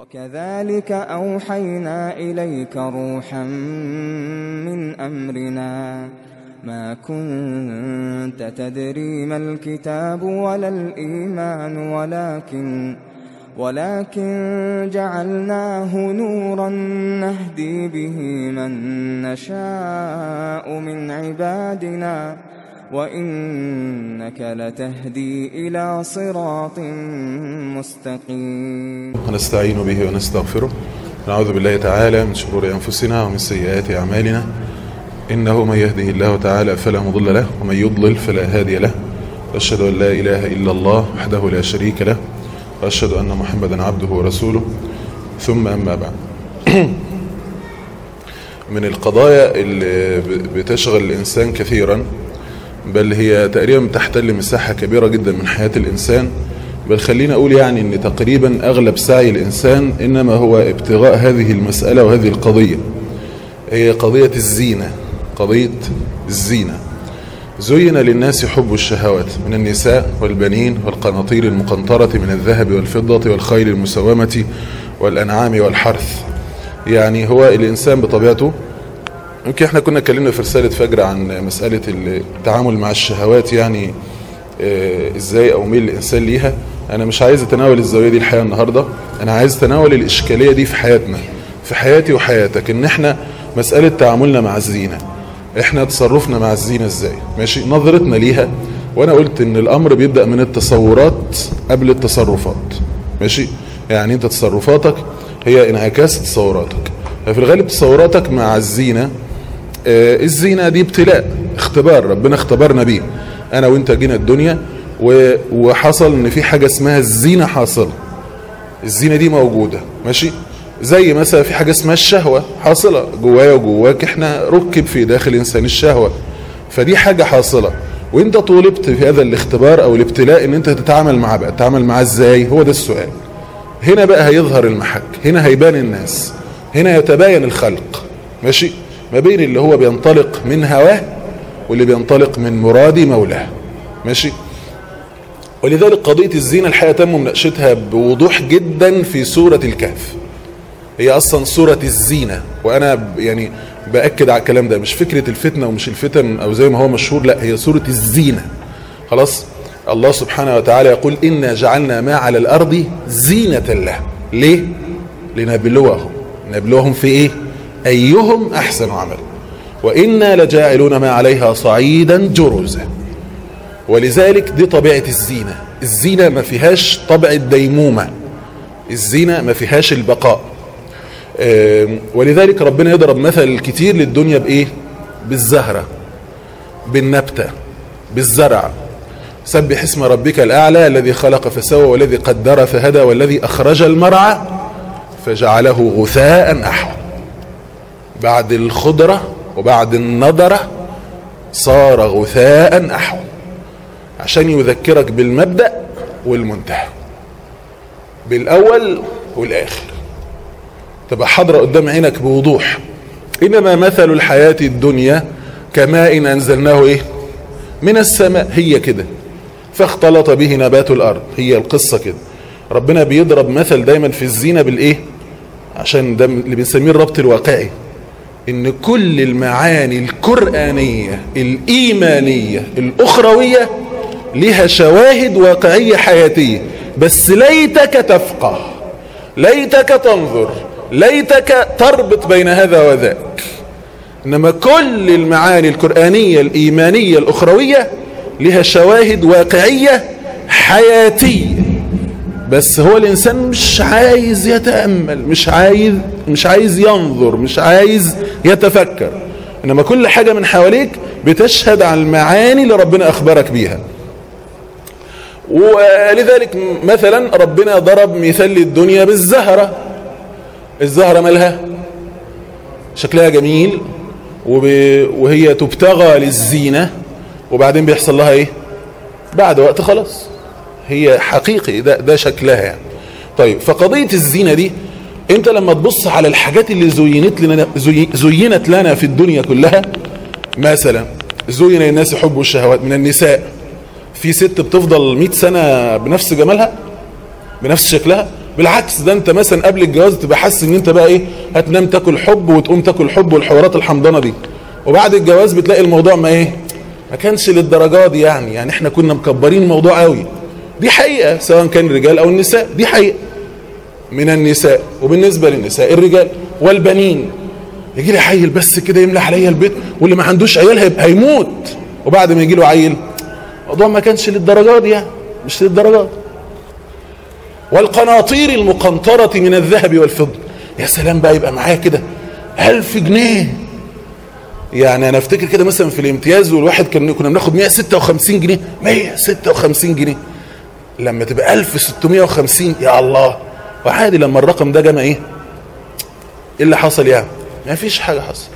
وكذلك أوحينا إليك روحا من أمرنا ما كنت تدري ما الكتاب ولا الإيمان ولكن ولكن جعلناه نورا نهدي به من نشاء من عبادنا وإنك لتهدي إلى صراط مستقيم ونستعين به ونستغفره نعوذ بالله تعالى من شرور أنفسنا ومن سيئات أعمالنا إنه من يهده الله تعالى فلا مضل له ومن يضلل فلا هادي له وأشهد أن لا إله إلا الله وحده لا شريك له وأشهد أن محمدا عبده ورسوله ثم أما بعد من القضايا اللي بتشغل الإنسان كثيرا بل هي تقريبا تحتل مساحة كبيرة جدا من حياة الإنسان بل خلينا أقول يعني أن تقريبا أغلب سعي الإنسان إنما هو ابتغاء هذه المسألة وهذه القضية هي قضية الزينة قضية الزينة زين للناس حب الشهوات من النساء والبنين والقناطير المقنطرة من الذهب والفضة والخيل المسومة والأنعام والحرث يعني هو الإنسان بطبيعته يمكن احنا كنا اتكلمنا في رسالة فجر عن مسألة التعامل مع الشهوات يعني اه ازاي او ميل الانسان ليها انا مش عايز اتناول الزاوية دي الحقيقة النهاردة انا عايز اتناول الاشكالية دي في حياتنا في حياتي وحياتك ان احنا مسألة تعاملنا مع الزينة احنا تصرفنا مع الزينة ازاي ماشي نظرتنا ليها وانا قلت ان الامر بيبدأ من التصورات قبل التصرفات ماشي يعني انت تصرفاتك هي انعكاس تصوراتك ففي الغالب تصوراتك مع الزينة آه الزينة دي ابتلاء اختبار ربنا اختبرنا بيه انا وانت جينا الدنيا وحصل ان في حاجة اسمها الزينة حاصلة الزينة دي موجودة ماشي زي مثلا في حاجة اسمها الشهوة حاصلة جوايا وجواك احنا ركب في داخل انسان الشهوة فدي حاجة حاصلة وانت طولبت في هذا الاختبار او الابتلاء ان انت تتعامل معاه بقى تتعامل معاه ازاي هو ده السؤال هنا بقى هيظهر المحك هنا هيبان الناس هنا يتباين الخلق ماشي ما بين اللي هو بينطلق من هواه واللي بينطلق من مراد مولاه ماشي ولذلك قضية الزينة الحقيقة تم مناقشتها بوضوح جدا في سورة الكهف هي اصلا سورة الزينة وانا يعني باكد على الكلام ده مش فكرة الفتنة ومش الفتن او زي ما هو مشهور لا هي سورة الزينة خلاص الله سبحانه وتعالى يقول إنا جعلنا ما على الأرض زينة له ليه لنبلوهم نبلوهم في إيه أيهم أحسن عمل وإنا لجاعلون ما عليها صعيدا جرزا ولذلك دي طبيعة الزينة الزينة ما فيهاش طبع الديمومة الزينة ما فيهاش البقاء ولذلك ربنا يضرب مثل كتير للدنيا بإيه بالزهرة بالنبتة بالزرع سبح اسم ربك الأعلى الذي خلق فسوى والذي قدر فهدى والذي أخرج المرعى فجعله غثاء أحوى بعد الخضرة وبعد النضرة صار غثاء أحوى عشان يذكرك بالمبدأ والمنتهى بالأول والآخر تبقى حاضرة قدام عينك بوضوح إنما مثل الحياة الدنيا كماء أنزلناه إيه من السماء هي كده فاختلط به نبات الأرض هي القصة كده ربنا بيضرب مثل دايما في الزينة بالإيه عشان ده اللي بنسميه الربط الواقعي ان كل المعاني القرآنية الإيمانية الأخروية لها شواهد واقعية حياتية بس ليتك تفقه ليتك تنظر ليتك تربط بين هذا وذاك إنما كل المعاني القرآنية الإيمانية الأخروية لها شواهد واقعية حياتية بس هو الإنسان مش عايز يتأمل مش عايز مش عايز ينظر مش عايز يتفكر إنما كل حاجة من حواليك بتشهد على المعاني اللي ربنا أخبرك بيها ولذلك مثلا ربنا ضرب مثال للدنيا بالزهرة الزهرة مالها شكلها جميل وهي تبتغى للزينة وبعدين بيحصل لها ايه بعد وقت خلاص هي حقيقي ده, ده شكلها يعني طيب فقضية الزينة دي انت لما تبص على الحاجات اللي زينت لنا زي زينت لنا في الدنيا كلها مثلا زين للناس حب الشهوات من النساء في ست بتفضل 100 سنة بنفس جمالها بنفس شكلها بالعكس ده انت مثلا قبل الجواز تبقى حاسس ان انت بقى ايه هتنام تاكل حب وتقوم تاكل حب والحوارات الحمضانه دي وبعد الجواز بتلاقي الموضوع ما ايه ما كانش للدرجه دي يعني يعني احنا كنا مكبرين الموضوع قوي دي حقيقه سواء كان الرجال او النساء دي حقيقه من النساء وبالنسبه للنساء الرجال والبنين يجي لي عيل بس كده يملى عليا البيت واللي ما عندوش عيال هيبقى هيموت وبعد ما يجي له عيل الموضوع ما كانش للدرجه دي يعني مش للدرجه دي والقناطير المقنطرة من الذهب والفضة يا سلام بقى يبقى معايا كده ألف جنيه يعني أنا أفتكر كده مثلا في الامتياز والواحد كان كنا بناخد 156 جنيه 156 جنيه لما تبقى 1650 يا الله وعادي لما الرقم ده جمع إيه؟ إيه اللي حصل يعني؟ ما فيش حاجة حصل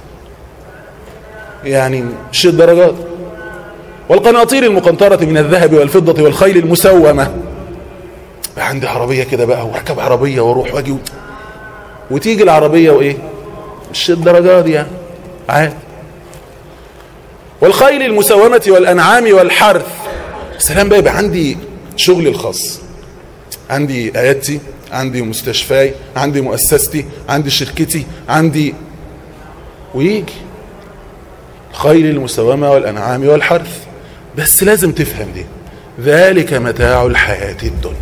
يعني مش الدرجات والقناطير المقنطرة من الذهب والفضة والخيل المسومة بقى عندي عربية كده بقى واركب عربية واروح واجي و... وتيجي العربية وايه مش الدرجات دي يعني عادي والخيل المسومة والأنعام والحرث سلام بقى يبقى عندي شغلي الخاص عندي عيادتي عندي مستشفاي عندي مؤسستي عندي شركتي عندي ويجي الخيل المسومة والأنعام والحرث بس لازم تفهم دي ذلك متاع الحياة الدنيا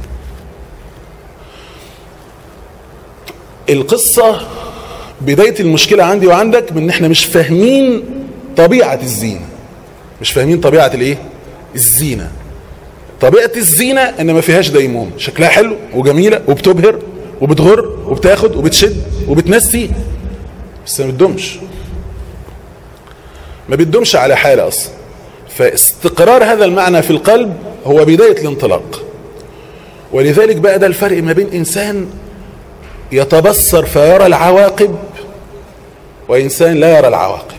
القصة بداية المشكلة عندي وعندك من ان احنا مش فاهمين طبيعة الزينة مش فاهمين طبيعة الايه الزينة طبيعة الزينة ان ما فيهاش ديموم شكلها حلو وجميلة وبتبهر وبتغر وبتاخد وبتشد وبتنسي بس ما بتدومش ما بتدومش على حالة اصلا فاستقرار هذا المعنى في القلب هو بداية الانطلاق ولذلك بقى ده الفرق ما بين انسان يتبصر فيرى العواقب وإنسان لا يرى العواقب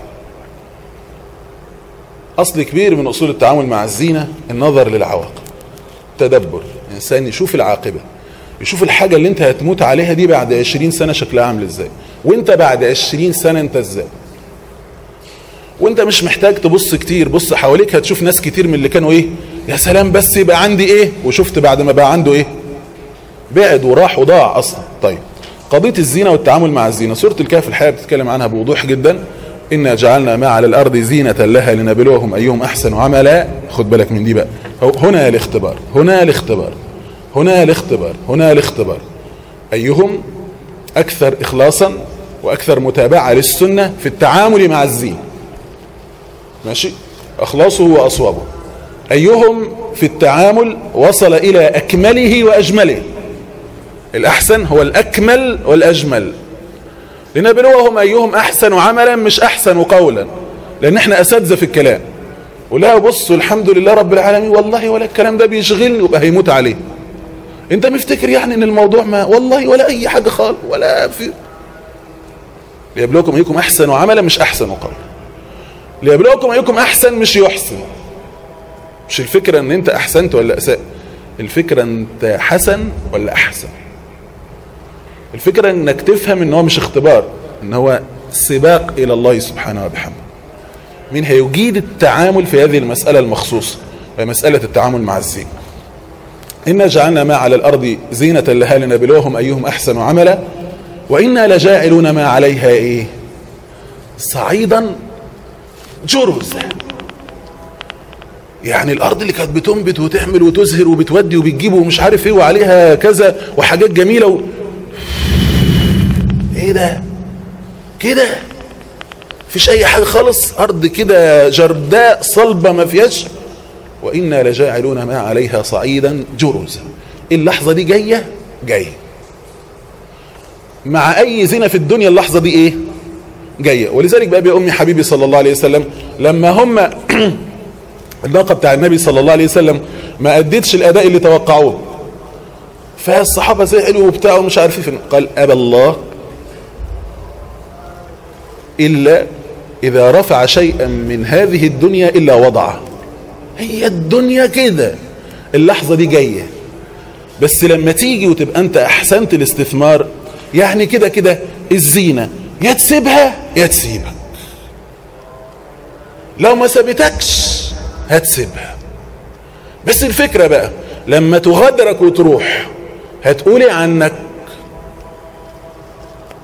أصل كبير من أصول التعامل مع الزينة النظر للعواقب تدبر إنسان يشوف العاقبة يشوف الحاجة اللي انت هتموت عليها دي بعد عشرين سنة شكلها عامل ازاي وانت بعد عشرين سنة انت ازاي وانت مش محتاج تبص كتير بص حواليك هتشوف ناس كتير من اللي كانوا ايه يا سلام بس يبقى عندي ايه وشفت بعد ما بقى عنده ايه بعد وراح وضاع اصلا طيب قضية الزينة والتعامل مع الزينة سورة الكهف الحقيقة بتتكلم عنها بوضوح جدا إنا جعلنا ما على الأرض زينة لها لنبلوهم أيهم أحسن عملا خد بالك من دي بقى هنا الاختبار هنا الاختبار هنا الاختبار هنا الاختبار أيهم أكثر إخلاصا وأكثر متابعة للسنة في التعامل مع الزينة ماشي أخلاصه وأصوابه أيهم في التعامل وصل إلى أكمله وأجمله الأحسن هو الأكمل والأجمل لنبلوهم أيهم أحسن عملا مش أحسن قولا لأن احنا أساتذة في الكلام ولا بصوا الحمد لله رب العالمين والله ولا الكلام ده بيشغلني وبقى هيموت عليه انت مفتكر يعني ان الموضوع ما والله ولا اي حاجة خالص ولا في ليبلوكم ايكم احسن عملا مش احسن قولا ليبلوكم ايكم احسن مش يحسن مش الفكرة ان انت احسنت ولا اساء الفكرة انت حسن ولا احسن الفكرة انك تفهم ان هو مش اختبار ان هو سباق الى الله سبحانه وبحمده مين هيجيد التعامل في هذه المسألة المخصوصة وهي مسألة التعامل مع الزين إنا جعلنا ما على الأرض زينة لها لنبلوهم أيهم أحسن عملا وإنا لجاعلون ما عليها إيه صعيدا جرزا يعني الأرض اللي كانت بتنبت وتعمل وتزهر وبتودي وبتجيب ومش عارف إيه وعليها كذا وحاجات جميلة و... ايه ده كده فيش اي حاجة خالص ارض كده جرداء صلبة ما فيهاش وإنا لجاعلون ما عليها صعيدا جرزا اللحظة دي جاية جاية مع أي زنا في الدنيا اللحظة دي إيه جاية ولذلك بقى يا أمي حبيبي صلى الله عليه وسلم لما هم الناقة بتاع النبي صلى الله عليه وسلم ما أديتش الأداء اللي توقعوه فالصحابة زعلوا وبتاع ومش عارفين فين قال أبى الله إلا إذا رفع شيئا من هذه الدنيا إلا وضعه هي الدنيا كده اللحظة دي جاية بس لما تيجي وتبقى أنت أحسنت الاستثمار يعني كده كده الزينة يا تسيبها يا تسيبك لو ما سابتكش هتسيبها بس الفكرة بقى لما تغادرك وتروح هتقولي عنك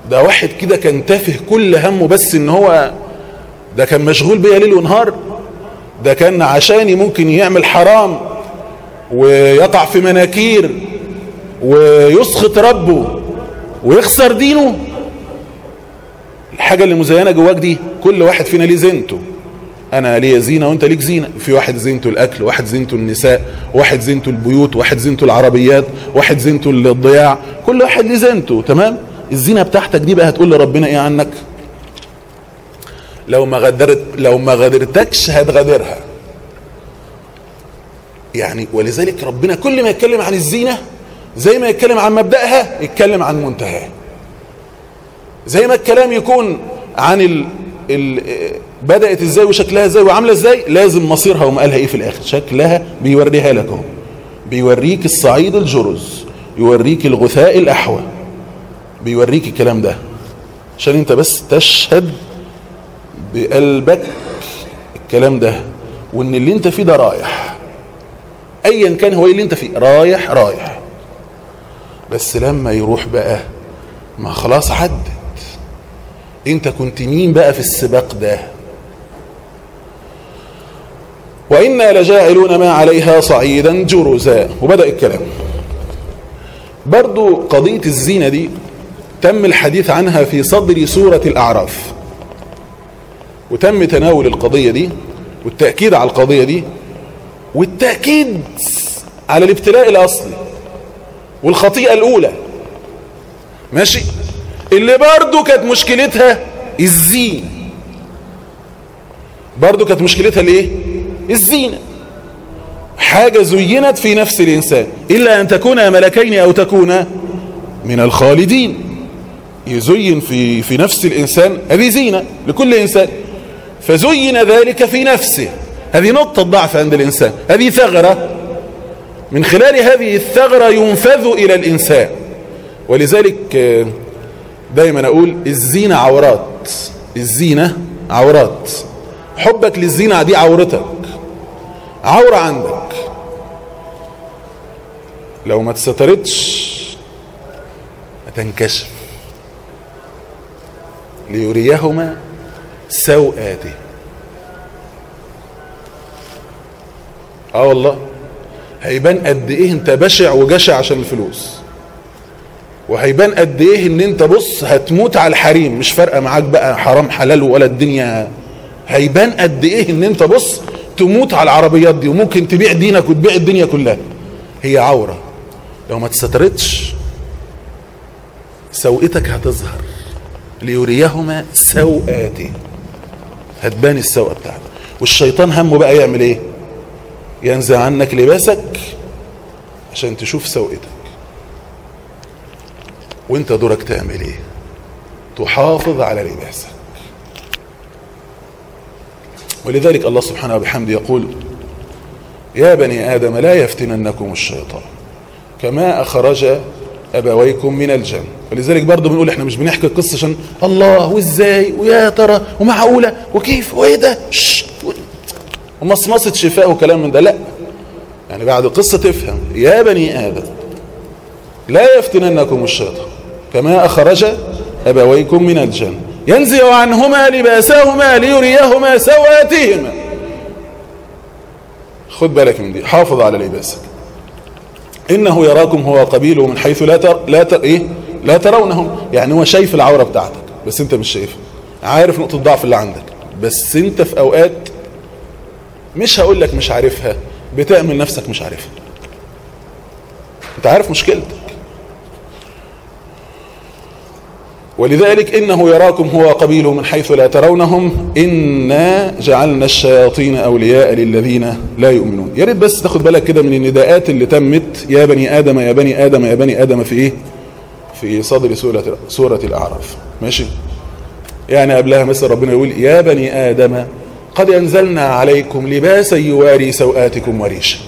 ده واحد كده كان تافه كل همه بس ان هو ده كان مشغول بيا ليل ونهار ده كان عشاني ممكن يعمل حرام ويقع في مناكير ويسخط ربه ويخسر دينه الحاجة اللي مزينة جواك دي كل واحد فينا ليه زينته انا ليا زينة وانت ليك زينة في واحد زينته الاكل واحد زينته النساء واحد زينته البيوت واحد زينته العربيات واحد زينته الضياع كل واحد ليه زينته تمام الزينة بتاعتك دي بقى هتقول لربنا ايه عنك لو ما غدرت لو ما غدرتكش هتغادرها يعني ولذلك ربنا كل ما يتكلم عن الزينة زي ما يتكلم عن مبدأها يتكلم عن منتهاها زي ما الكلام يكون عن ال... ال... بدأت ازاي وشكلها ازاي وعاملة ازاي لازم مصيرها ومقالها ايه في الاخر شكلها بيوريها لك اهو بيوريك الصعيد الجرز يوريك الغثاء الاحوى بيوريك الكلام ده عشان انت بس تشهد بقلبك الكلام ده وان اللي انت فيه ده رايح ايا كان هو ايه اللي انت فيه رايح رايح بس لما يروح بقى ما خلاص عدت انت كنت مين بقى في السباق ده وإنا لجاعلون ما عليها صعيدا جرزا وبدأ الكلام برضو قضية الزينة دي تم الحديث عنها في صدر سورة الأعراف وتم تناول القضية دي والتأكيد على القضية دي والتأكيد على الابتلاء الأصلي والخطيئة الأولى ماشي اللي برضو كانت مشكلتها الزينة برضو كانت مشكلتها الايه الزينة حاجة زينت في نفس الإنسان إلا أن تكون ملكين أو تكون من الخالدين يزين في في نفس الإنسان هذه زينة لكل إنسان فزين ذلك في نفسه هذه نقطة ضعف عند الإنسان هذه ثغرة من خلال هذه الثغرة ينفذ إلى الإنسان ولذلك دايما أقول الزينة عورات الزينة عورات حبك للزينة دي عورتك عورة عندك لو ما تسترتش هتنكشف ليريهما سوءاته اه والله هيبان قد ايه انت بشع وجشع عشان الفلوس وهيبان قد ايه ان انت بص هتموت على الحريم مش فارقه معاك بقى حرام حلال ولا الدنيا هيبان قد ايه ان انت بص تموت على العربيات دي وممكن تبيع دينك وتبيع الدنيا كلها هي عورة لو ما تستترتش سوءتك هتظهر ليريهما سوءاته هتبان السوءة بتاعته والشيطان همه بقى يعمل ايه ينزع عنك لباسك عشان تشوف سوءتك وانت دورك تعمل ايه تحافظ على لباسك ولذلك الله سبحانه وبحمده يقول يا بني آدم لا يفتننكم الشيطان كما أخرج أبويكم من الجنة ولذلك برضه بنقول احنا مش بنحكي القصة عشان الله وازاي ويا ترى ومعقولة وكيف وايه ده ومصمصة شفاء وكلام من ده لا يعني بعد القصة تفهم يا بني آدم لا يفتننكم الشيطان كما أخرج أبويكم من الجنة ينزع عنهما لباسهما ليريهما سواتهما خد بالك من دي حافظ على لباسك إنه يراكم هو قبيله من حيث لا تر... لا تر... إيه؟ لا ترونهم يعني هو شايف العورة بتاعتك بس أنت مش شايفها عارف نقطة الضعف اللي عندك بس أنت في أوقات مش هقول لك مش عارفها بتعمل نفسك مش عارفها أنت عارف مشكلتك ولذلك إنه يراكم هو قبيله من حيث لا ترونهم إنا جعلنا الشياطين أولياء للذين لا يؤمنون يا ريت بس تاخد بالك كده من النداءات اللي تمت يا بني آدم يا بني آدم يا بني آدم في إيه في صدر سورة, سورة الأعراف ماشي يعني قبلها مثل ربنا يقول يا بني آدم قد أنزلنا عليكم لباسا يواري سوآتكم وريشا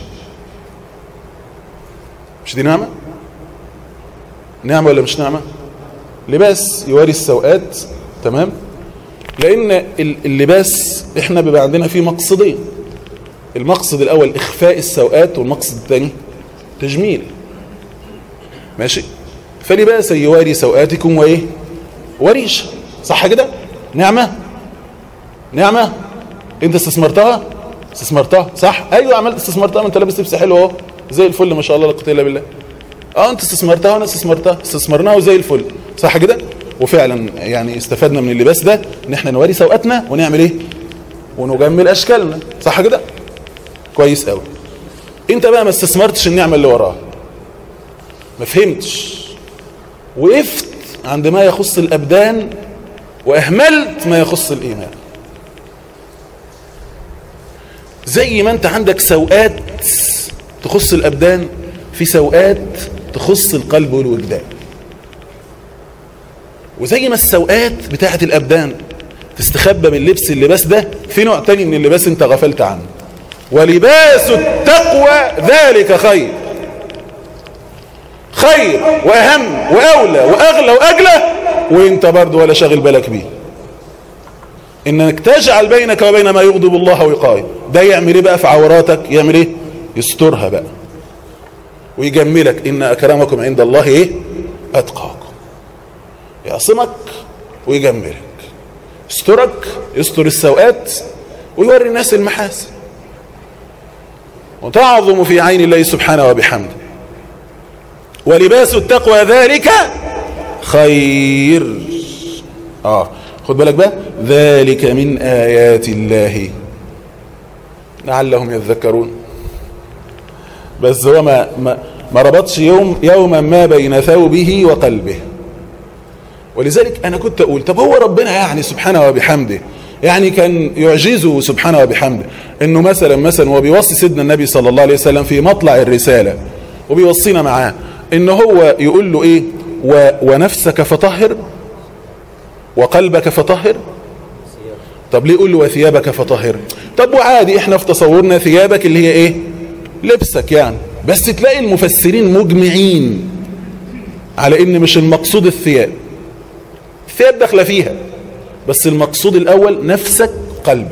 مش دي نعمة نعمة ولا مش نعمة لباس يواري السوءات تمام لان اللباس احنا بيبقى عندنا فيه مقصدين المقصد الاول اخفاء السوءات والمقصد الثاني تجميل ماشي فلباسا يواري سوءاتكم وايه وريشه صح كده نعمه نعمه انت استثمرتها استثمرتها صح ايوه عملت استثمرتها ما انت لابس لبس حلو اهو زي الفل ما شاء الله لا قوه الا بالله اه انت استثمرتها وانا استثمرتها استثمرناها وزي الفل صح كده وفعلا يعني استفدنا من اللباس ده ان احنا نوري سوقاتنا ونعمل ايه ونجمل اشكالنا صح كده كويس قوي انت بقى ما استثمرتش النعمه اللي وراها ما فهمتش وقفت عند ما يخص الابدان واهملت ما يخص الايمان زي ما انت عندك سوءات تخص الابدان في سوءات تخص القلب والوجدان وزي ما السوءات بتاعه الابدان تستخبى من لبس اللباس ده في نوع تاني من اللباس انت غفلت عنه ولباس التقوى ذلك خير خير واهم واولى واغلى واجلى وانت برضه ولا شاغل بالك بيه انك تجعل بينك وبين ما يغضب الله وقايه ده يعمل ايه بقى في عوراتك يعمل ايه يسترها بقى ويجملك ان اكرمكم عند الله ايه اتقاكم يعصمك ويجملك يسترك يستر السوءات ويوري الناس المحاسن وتعظم في عين الله سبحانه وبحمده ولباس التقوى ذلك خير اه خد بالك بقى ذلك من آيات الله لعلهم يذكرون بس هو ما ما, ما ربطش يوم يوما ما بين ثوبه وقلبه ولذلك انا كنت اقول طب هو ربنا يعني سبحانه وبحمده يعني كان يعجزه سبحانه وبحمده انه مثلا مثلا هو بيوصي سيدنا النبي صلى الله عليه وسلم في مطلع الرساله وبيوصينا معاه ان هو يقول له ايه و ونفسك فطهر وقلبك فطهر طب ليه يقول له وثيابك فطهر طب وعادي احنا في تصورنا ثيابك اللي هي ايه لبسك يعني بس تلاقي المفسرين مجمعين على ان مش المقصود الثياب الثياب داخله فيها بس المقصود الاول نفسك قلبك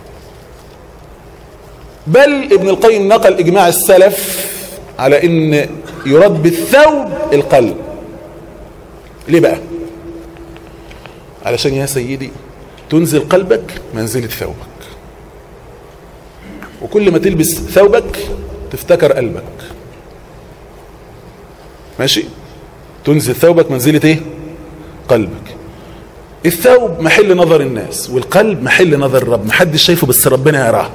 بل ابن القيم نقل اجماع السلف على ان يراد بالثوب القلب ليه بقى علشان يا سيدي تنزل قلبك منزلة ثوبك وكل ما تلبس ثوبك تفتكر قلبك ماشي تنزل ثوبك منزلة ايه قلبك الثوب محل نظر الناس والقلب محل نظر الرب محدش شايفه بس ربنا يراه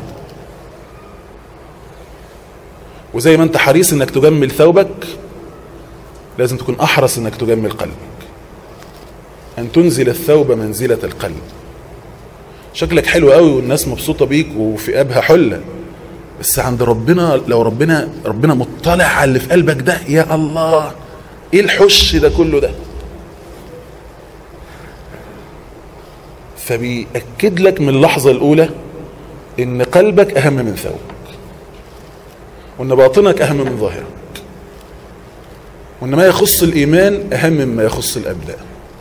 وزي ما انت حريص انك تجمل ثوبك لازم تكون احرص انك تجمل قلبك ان تنزل الثوب منزلة القلب شكلك حلو قوي والناس مبسوطة بيك وفي ابها حلة بس عند ربنا لو ربنا ربنا مطلع على اللي في قلبك ده يا الله ايه الحش ده كله ده فبيأكد لك من اللحظة الأولى إن قلبك أهم من ثوبك وإن باطنك أهم من ظاهرك وإن ما يخص الإيمان أهم مما يخص الأبدان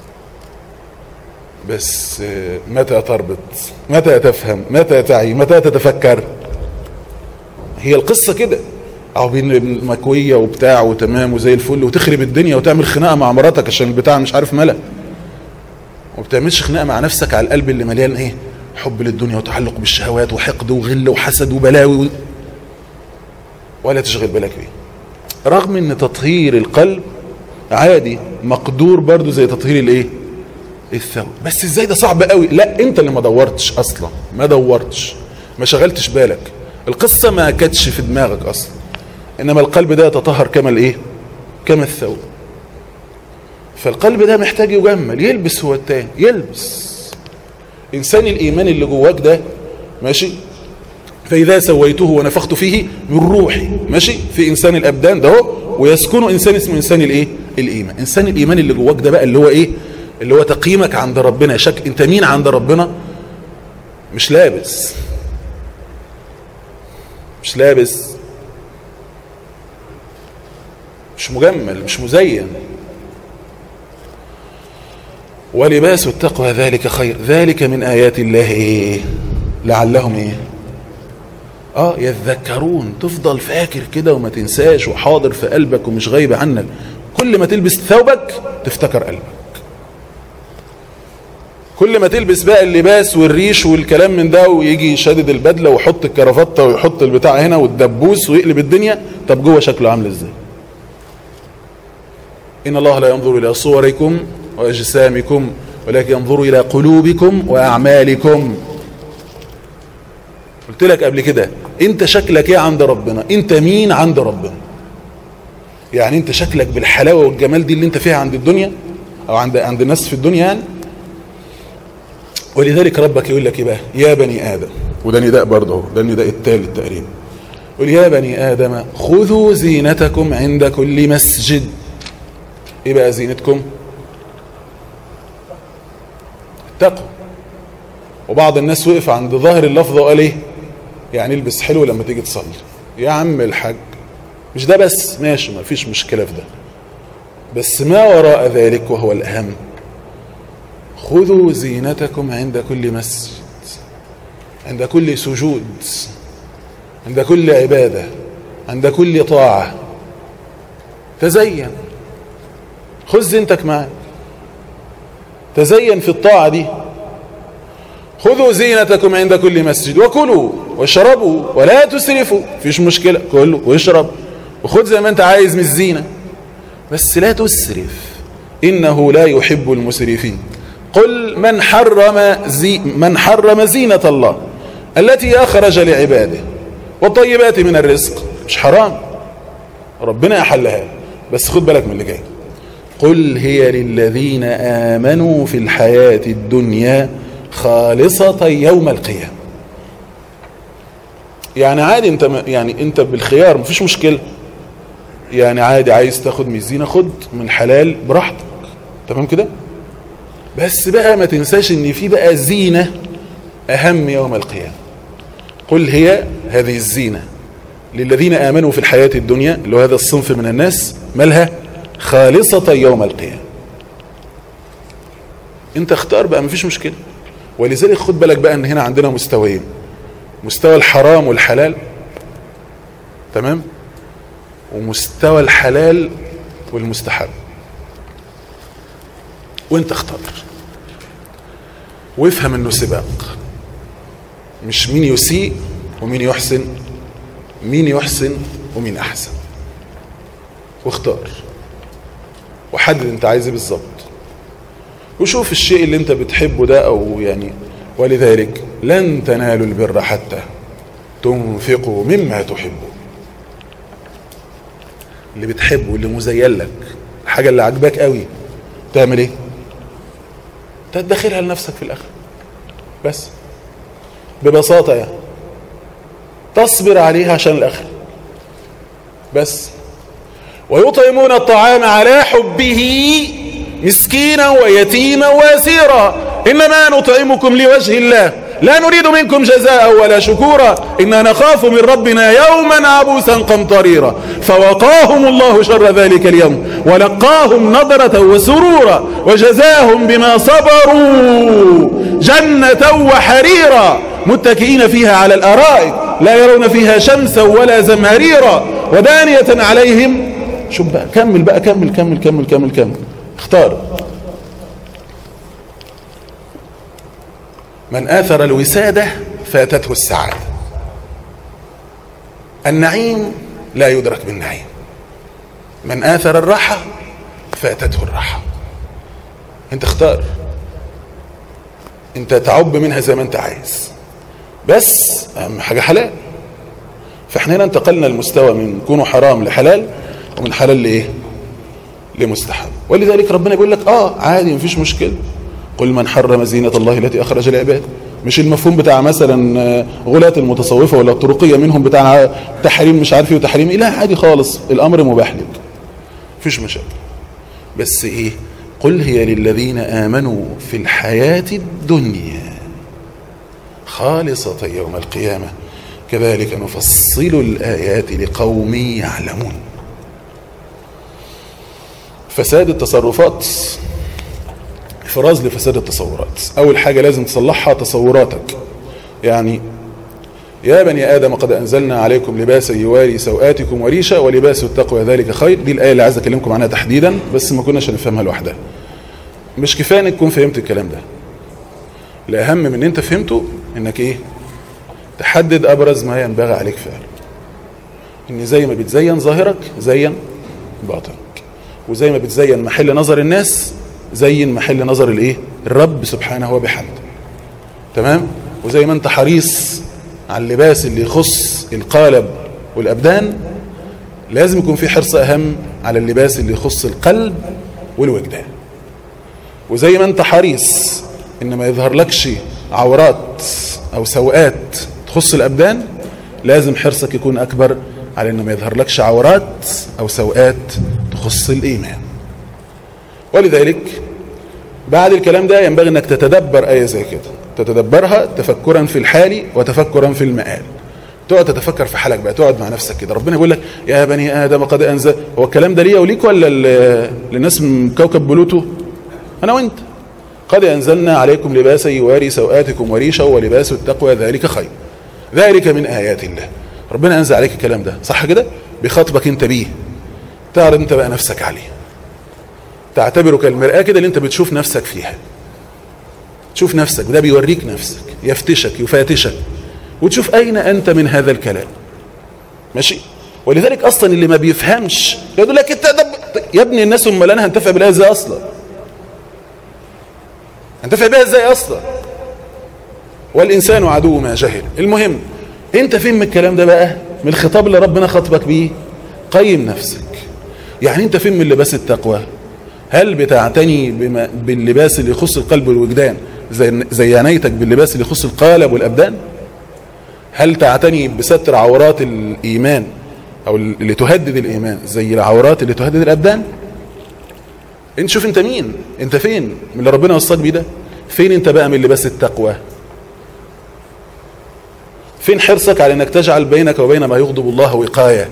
بس متى تربط متى تفهم متى تعي متى تتفكر هي القصة كده أو بين مكوية وبتاع وتمام وزي الفل وتخرب الدنيا وتعمل خناقة مع مراتك عشان البتاع مش عارف ملأ وما بتعملش خناقه مع نفسك على القلب اللي مليان ايه حب للدنيا وتعلق بالشهوات وحقد وغل وحسد وبلاوي و... ولا تشغل بالك بيه رغم ان تطهير القلب عادي مقدور برضو زي تطهير الايه الثوب بس ازاي ده صعب قوي لا انت اللي ما دورتش اصلا ما دورتش ما شغلتش بالك القصه ما كانتش في دماغك اصلا انما القلب ده يتطهر كما الايه كما الثوب فالقلب ده محتاج يجمل يلبس هو التاني يلبس انسان الايمان اللي جواك ده ماشي فاذا سويته ونفخت فيه من روحي ماشي في انسان الابدان ده هو ويسكن انسان اسمه انسان الايه الايمان انسان الايمان اللي جواك ده بقى اللي هو ايه اللي هو تقييمك عند ربنا شك انت مين عند ربنا مش لابس مش لابس مش مجمل مش مزين ولباس التقوى ذلك خير ذلك من آيات الله إيه لعلهم إيه آه يذكرون تفضل فاكر كده وما تنساش وحاضر في قلبك ومش غايب عنك كل ما تلبس ثوبك تفتكر قلبك كل ما تلبس بقى اللباس والريش والكلام من ده ويجي شادد البدله ويحط الكرافته ويحط البتاع هنا والدبوس ويقلب الدنيا طب جوه شكله عامل ازاي ان الله لا ينظر الى صوركم واجسامكم ولكن ينظر الى قلوبكم واعمالكم قلت لك قبل كده انت شكلك ايه عند ربنا انت مين عند ربنا يعني انت شكلك بالحلاوه والجمال دي اللي انت فيها عند الدنيا او عند عند الناس في الدنيا يعني ولذلك ربك يقول لك ايه بقى يا بني ادم وده نداء برضه اهو ده النداء الثالث تقريبا يقول يا بني ادم خذوا زينتكم عند كل مسجد ايه بقى زينتكم التقوى وبعض الناس وقف عند ظاهر اللفظ وقال ايه يعني البس حلو لما تيجي تصلي يا عم الحاج مش ده بس ماشي ما فيش مشكله في ده بس ما وراء ذلك وهو الاهم خذوا زينتكم عند كل مسجد عند كل سجود عند كل عباده عند كل طاعه تزين خذ زينتك معاك تزين في الطاعه دي خذوا زينتكم عند كل مسجد وكلوا واشربوا ولا تسرفوا فيش مشكلة كلوا واشرب وخذ زي ما انت عايز من الزينة بس لا تسرف إنه لا يحب المسرفين قل من حرم زي من حرم زينة الله التي أخرج لعباده والطيبات من الرزق مش حرام ربنا أحلها بس خد بالك من اللي جاي قل هي للذين آمنوا في الحياة الدنيا خالصة يوم القيامة يعني عادي انت يعني انت بالخيار مفيش مشكلة يعني عادي عايز تاخد من الزينة خد من حلال براحتك تمام كده بس بقى ما تنساش ان في بقى زينة اهم يوم القيامة قل هي هذه الزينة للذين امنوا في الحياة الدنيا اللي هو هذا الصنف من الناس مالها خالصة يوم القيامة انت اختار بقى مفيش مشكلة ولذلك خد بالك بقى ان هنا عندنا مستويين مستوى الحرام والحلال تمام ومستوى الحلال والمستحب وانت اختار وافهم انه سباق مش مين يسيء ومين يحسن مين يحسن ومين احسن واختار وحدد انت عايز ايه بالظبط وشوف الشيء اللي انت بتحبه ده او يعني ولذلك لن تنالوا البر حتى تنفقوا مما تحبوا اللي بتحبه اللي مزين لك الحاجة اللي عجباك قوي تعمل ايه تدخلها لنفسك في الاخر بس ببساطة يعني تصبر عليها عشان الاخر بس ويطعمون الطعام على حبه مسكينا ويتيما واسيرا إنما نطعمكم لوجه الله لا نريد منكم جزاء ولا شكورا إنا نخاف من ربنا يوما عبوسا قمطريرا فوقاهم الله شر ذلك اليوم ولقاهم نظرة وسرورا وجزاهم بما صبروا جنة وحريرا متكئين فيها على الأرائك لا يرون فيها شمسا ولا زمهريرا ودانية عليهم شوف بقى كمل بقى كمل كمل كمل كمل كمل اختار من آثر الوسادة فاتته السعادة النعيم لا يدرك بالنعيم من آثر الراحة فاتته الراحة انت اختار انت تعب منها زي ما انت عايز بس اهم حاجة حلال فاحنا هنا انتقلنا المستوى من كونه حرام لحلال ومن حلال لايه لمستحب ولذلك ربنا بيقول لك اه عادي مفيش مشكله قل من حرم زينة الله التي أخرج لعباده مش المفهوم بتاع مثلا غلاة المتصوفة ولا الطرقية منهم بتاع تحريم مش عارف ايه وتحريم ايه لا عادي خالص الأمر مباح لك مفيش مشاكل بس ايه قل هي للذين آمنوا في الحياة الدنيا خالصة يوم القيامة كذلك نفصل الآيات لقوم يعلمون فساد التصرفات افراز لفساد التصورات اول حاجة لازم تصلحها تصوراتك يعني يا بني ادم قد انزلنا عليكم لباسا يواري سوآتكم وريشا ولباس التقوى ذلك خير دي الايه اللي عايز اكلمكم عنها تحديدا بس ما كناش هنفهمها لوحدها مش كفايه انك تكون فهمت الكلام ده الاهم من ان انت فهمته انك ايه تحدد ابرز ما ينبغي عليك فعله ان زي ما بتزين ظاهرك زين باطنك وزي ما بتزين محل نظر الناس زين محل نظر الايه الرب سبحانه وبحمده تمام وزي ما انت حريص على اللباس اللي يخص القالب والابدان لازم يكون في حرص اهم على اللباس اللي يخص القلب والوجدان وزي ما انت حريص ان ما يظهر لكش عورات او سوءات تخص الابدان لازم حرصك يكون اكبر على ان ما يظهر لكش عورات او سوءات تخص الايمان ولذلك بعد الكلام ده ينبغي انك تتدبر ايه زي كده تتدبرها تفكرا في الحال وتفكرا في المآل تقعد تتفكر في حالك بقى تقعد مع نفسك كده ربنا يقول لك يا بني ادم قد انزل هو الكلام ده ليا وليك ولا ل- للناس من كوكب بلوتو انا وانت قد انزلنا عليكم لباسا يواري سوآتكم وريشا ولباس التقوى ذلك خير ذلك من ايات الله ربنا انزل عليك الكلام ده صح كده بيخاطبك انت بيه تعرض انت بقى نفسك عليه تعتبره كالمرآة كده اللي انت بتشوف نفسك فيها تشوف نفسك ده بيوريك نفسك يفتشك يفاتشك وتشوف أين أنت من هذا الكلام ماشي ولذلك أصلا اللي ما بيفهمش يقول لك انت ده يا ابني الناس امال انا هنتفع بالآية ازاي أصلا هنتفع بيها ازاي أصلا والإنسان عدو ما جهل المهم انت فين من الكلام ده بقى من الخطاب اللي ربنا خاطبك بيه قيم نفسك يعني انت فين من لباس التقوى هل بتعتني بما باللباس اللي يخص القلب والوجدان زي زي عنايتك باللباس اللي يخص القالب والابدان هل تعتني بستر عورات الايمان او اللي تهدد الايمان زي العورات اللي تهدد الابدان انت شوف انت مين انت فين من اللي ربنا وصاك بيه ده فين انت بقى من لباس التقوى فين حرصك على انك تجعل بينك وبين ما يغضب الله وقايه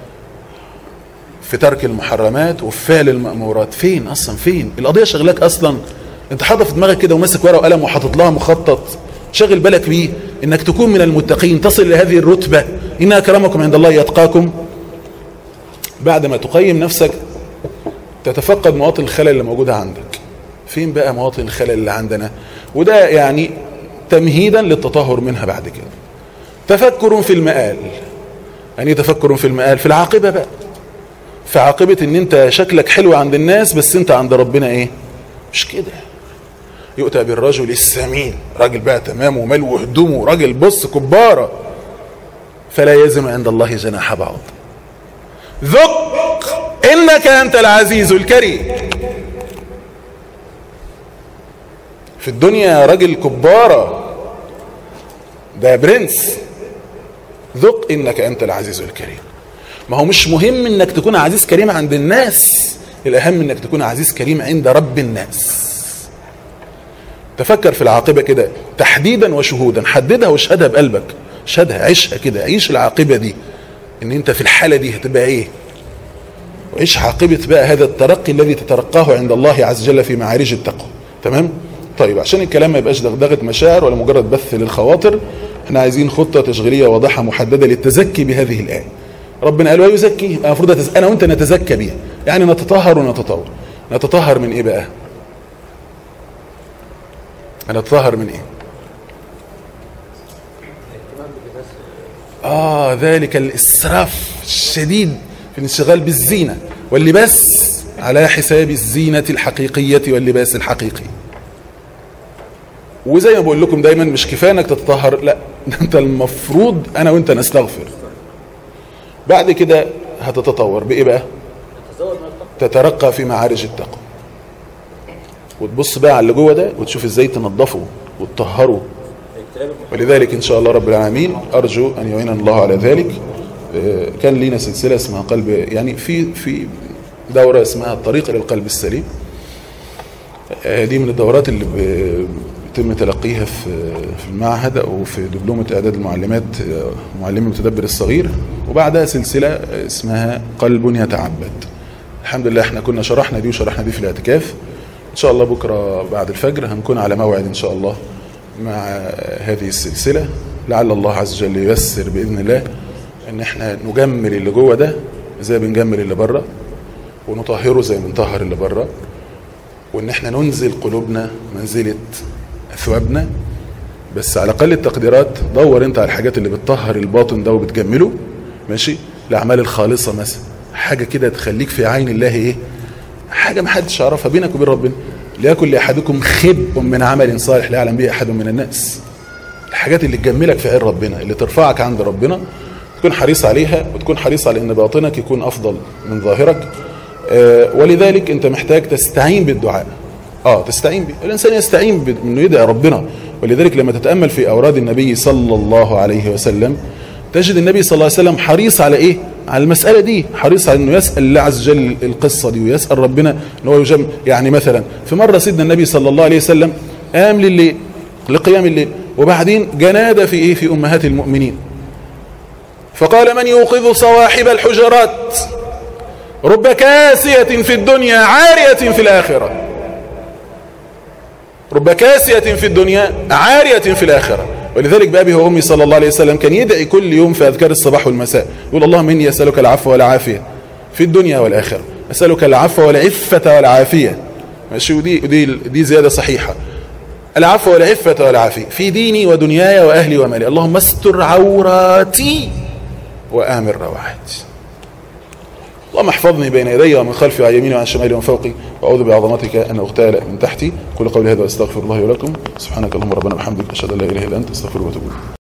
في ترك المحرمات وفي فعل المأمورات فين اصلا فين القضيه شغلاك اصلا انت حاطط في دماغك كده وماسك ورقه وقلم وحاطط لها مخطط شغل بالك بيه انك تكون من المتقين تصل لهذه الرتبه ان اكرمكم عند الله يتقاكم بعد ما تقيم نفسك تتفقد مواطن الخلل اللي موجوده عندك فين بقى مواطن الخلل اللي عندنا وده يعني تمهيدا للتطهر منها بعد كده تفكر في المآل يعني تفكر في المآل في العاقبه بقى في عاقبة ان انت شكلك حلو عند الناس بس انت عند ربنا ايه مش كده يؤتى بالرجل السمين راجل بقى تمام ومال وهدومه راجل بص كبارة فلا يزن عند الله جناح بعض ذق انك انت العزيز الكريم في الدنيا راجل كبارة ده برنس ذق انك انت العزيز الكريم ما هو مش مهم انك تكون عزيز كريم عند الناس الاهم انك تكون عزيز كريم عند رب الناس تفكر في العاقبه كده تحديدا وشهودا حددها واشهدها بقلبك اشهدها عيشها كده عيش العاقبه دي ان انت في الحاله دي هتبقى ايه وعيش عاقبه بقى هذا الترقي الذي تترقاه عند الله عز وجل في معارج التقوى تمام طيب عشان الكلام ما يبقاش دغدغه مشاعر ولا مجرد بث للخواطر احنا عايزين خطه تشغيليه واضحه محدده للتزكي بهذه الايه ربنا قال ويزكي المفروض أتز... انا وانت نتزكى بيها يعني نتطهر ونتطور نتطهر من ايه بقى نتطهر من ايه اه ذلك الاسراف الشديد في الانشغال بالزينه واللباس على حساب الزينه الحقيقيه واللباس الحقيقي وزي ما بقول لكم دايما مش كفايه انك تتطهر لا انت المفروض انا وانت نستغفر بعد كده هتتطور بايه بقى تترقى في معارج التقوى وتبص بقى على اللي جوه ده وتشوف ازاي تنظفه وتطهره ولذلك ان شاء الله رب العالمين ارجو ان يعيننا الله على ذلك كان لينا سلسله اسمها قلب يعني في في دوره اسمها الطريق الى القلب السليم دي من الدورات اللي بيتم تلقيها في في المعهد او في دبلومه اعداد المعلمات معلم المتدبر الصغير وبعدها سلسله اسمها قلب يتعبد الحمد لله احنا كنا شرحنا دي وشرحنا دي في الاعتكاف ان شاء الله بكره بعد الفجر هنكون على موعد ان شاء الله مع هذه السلسله لعل الله عز وجل ييسر باذن الله ان احنا نجمل اللي جوه ده زي بنجمل اللي بره ونطهره زي ما بنطهر اللي بره وان احنا ننزل قلوبنا منزله اثوابنا بس على اقل التقديرات دور انت على الحاجات اللي بتطهر الباطن ده وبتجمله ماشي الاعمال الخالصه مثلا حاجه كده تخليك في عين الله ايه حاجه ما حدش يعرفها بينك وبين ربنا ليكن لاحدكم خب من عمل صالح لا يعلم به احد من الناس الحاجات اللي تجملك في عين ربنا اللي ترفعك عند ربنا تكون حريص عليها وتكون حريص على ان باطنك يكون افضل من ظاهرك آه ولذلك انت محتاج تستعين بالدعاء اه تستعين به الانسان يستعين بانه يدعي ربنا ولذلك لما تتامل في اوراد النبي صلى الله عليه وسلم تجد النبي صلى الله عليه وسلم حريص على ايه على المساله دي حريص على انه يسال الله عز وجل القصه دي ويسال ربنا ان هو يجم يعني مثلا في مره سيدنا النبي صلى الله عليه وسلم قام لليل لقيام الليل وبعدين جنادى في ايه في امهات المؤمنين فقال من يوقظ صواحب الحجرات رب كاسية في الدنيا عارية في الآخرة رب كاسية في الدنيا عارية في الآخرة ولذلك بأبي وأمي صلى الله عليه وسلم كان يدعي كل يوم في أذكار الصباح والمساء يقول اللهم إني أسألك العفو والعافية في الدنيا والآخرة أسألك العفو والعفة والعافية ماشي ودي, دي, دي زيادة صحيحة العفو والعفة والعافية في ديني ودنياي وأهلي ومالي اللهم استر عوراتي وآمن روعاتي اللهم احفظني بين يدي ومن خلفي وعن يميني وعن شمالي ومن فوقي واعوذ بعظمتك ان اغتال من تحتي كل قولي هذا واستغفر الله ولكم سبحانك اللهم ربنا وبحمدك اشهد ان لا اله الا انت استغفرك واتوب اليك